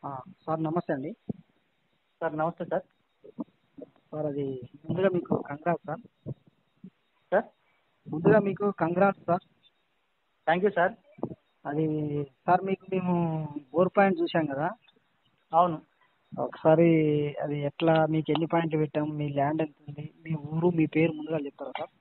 Sir నమస్తే అండి sir నమస్తే సార్ సార్ అది ముందుగా మీకు కంగ్రాట్స్ సార్ సార్ ముందుగా మీకు congrats sir thank you sir అది సార్ మీకు మేము బోర్ పాయింట్ చూసాం కదా అవును ఒకసారి అది ఎట్లా మీకు ఎన్ని పాయింట్లు పెట్టాం మీ ల్యాండ్ ఎంత ఉంది మీ ఊరు మీ పేరు ముందుగా చెప్తారా సార్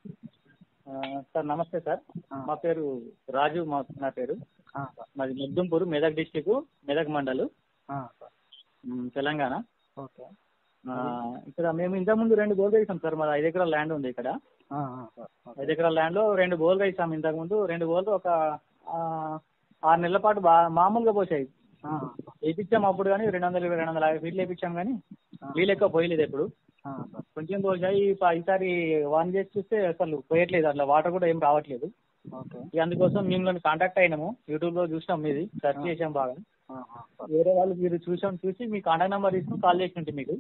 ఆ, సార్ నమస్తే సార్ ఆ. మా పేరు రాజు మా నా పేరు ఆ, సార్ మాది ముద్దుంపూరు మెదక్ డిస్టిక్ మెదక్ మండలు ఆ, సార్ మ్, తెలంగాణ ఓకే ఆ, ఇక్కడ మేము ఇంతకుముందు రెండు బోర్లు వేసాం సార్ మాది ఐదు ఎకరాల ల్యాండ్ ఉంది ఇక్కడ ఆ, ఆ, సార్ ఓకే. ఐదు ఎకరాల ల్యాండ్లో రెండు బోర్లు వేసాం ఇంతకుముందు రెండు బోర్లు ఒక ఆ, ఆరు నెలల పాటు బా మామూలుగా పోసాయి ఆ, వేయించాం అప్పుడు కానీ రెండు వందల రెండు వందల యాభై ఫీట్లు వేయించాం కానీ ఆ, నీళ్ళు ఎక్కువ పోయలేదు ఎప్పుడు ఆ, సార్ కొంచెం పోసాయి ఈ ప- ఈసారి వాన్ చేసి చూస్తే అసలు పోయట్లేదు అట్లా వాటర్ కూడా ఏం రావట్లేదు ఓకే ఇక అందుకోసం మిమ్మల్ని కాంటాక్ట్ అయినాము యూట్యూబ్లో చూసినాం మీది సెర్చ్ చేసాం బాగా ఆ, ఆ, సార్ వేరే వాళ్ళు మీరు చూసాం చూసి మీ కాంటాక్ట్ నెంబర్ తీసుకుని కాల్ చేసింటి మీకు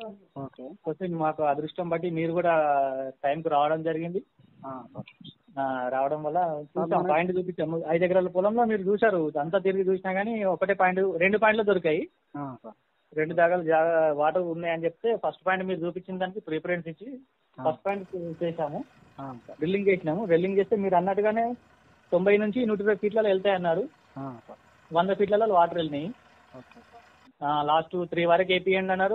ఓకే వస్తే మాకు అదృష్టం బట్టి మీరు కూడా టైంకి రావడం జరిగింది ఆ, సార్ ఆ, రావడం వల్ల చూసాం మన- పాయింట్ చూపించాము ఐదు ఎకరాల పొలంలో మీరు చూసారు అంతా తిరిగి చూసినా కానీ ఒకటే పాయింట్ రెండు పాయింట్లు దొరికాయి ఆ, సార్ రెండు జాగాలు జాగా వాటర్ ఉన్నాయని చెప్తే ఫస్ట్ పాయింట్ మీరు చూపించిన దానికి ప్రిఫరెన్స్ ఇచ్చి ఆ. ఫస్ట్ పాయింట్ చేసాము ఆ, సార్ డ్రిల్లింగ్ చేసినాము డ్రిల్లింగ్ చేస్తే మీరు అన్నట్టుగానే తొంభై నుంచి నూట ఇరవై ఫీట్లలో వెళ్తాయి అన్నారు ఆ, సార్ వంద ఫీట్లలో వాటర్ వెళ్ళినాయి ఓకే లాస్ట్ త్రీ వరకు వేపియండి అన్నారు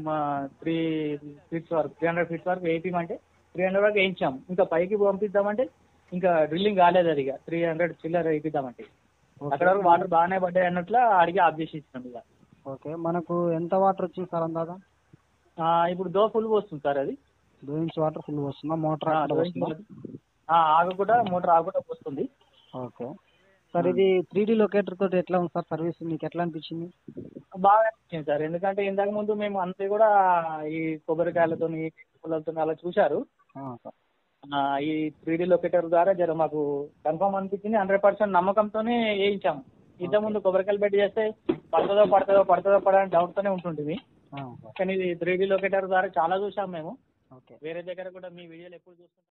త్రీ ఫీట్స్ వరకు త్రీ హండ్రెడ్ ఫీట్స్ వరకు వేపిమంటే త్రీ హండ్రెడ్ వరకు వేయించాం ఇంకా పైకి పంపిద్దామంటే ఇంకా డ్రిల్లింగ్ కాలేదు అది ఇక త్రీ హండ్రెడ్ చిల్లర వేయిద్దామంటే అక్కడ వరకు వాటర్ బాగానే పడ్డాయి అన్నట్లు అడిగి ఆఫ్ చేసి ఇచ్చినాం ఇక ఓకే మనకు ఎంత వాటర్ వచ్చింది సార్ అందాదా ఆ, ఇప్పుడు దో ఫుల్ వస్తుంది సార్ అది టూ ఇంచ్ వాటర్ ఫుల్ వస్తుందా మోటార్ ఆ, అక్కడ దో వస్తుందా ఇంచ్ ఆ, ఆగకుండా మోటార్ ఆగకుండా వస్తుంది ఓకే సార్ ఇది త్రీ డీ లొకేటర్ తోటి ఎట్లా ఉంది సార్ సర్వీస్ మీకు ఎట్లా అనిపించింది బాగా అనిపించింది సార్ ఎందుకంటే ఇంతకు ముందు మేము అంతే కూడా ఈ కొబ్బరికాయలతో పుల్లలతో అలా చూశారు ఆ, సార్ ఆ, ఈ త్రీ డీ లొకేటర్ ద్వారా జర మాకు కన్ఫర్మ్ అనిపించింది హండ్రెడ్ పర్సెంట్ నమ్మకంతోనే వేయించాము ఇంతకుముందు కొబ్బరికాయలు పెట్టి చేస్తే పడుతుందో పడుతుందో పడుతుందో పడని డౌట్తోనే ఉంటుంటుంది ఆ, సార్ కానీ ఇది త్రీ డీ లొకేటర్ ద్వారా చాలా చూసాం మేము ఓకే వేరే దగ్గర కూడా మీ వీడియోలు ఎప్పుడు చూస్తుంటాం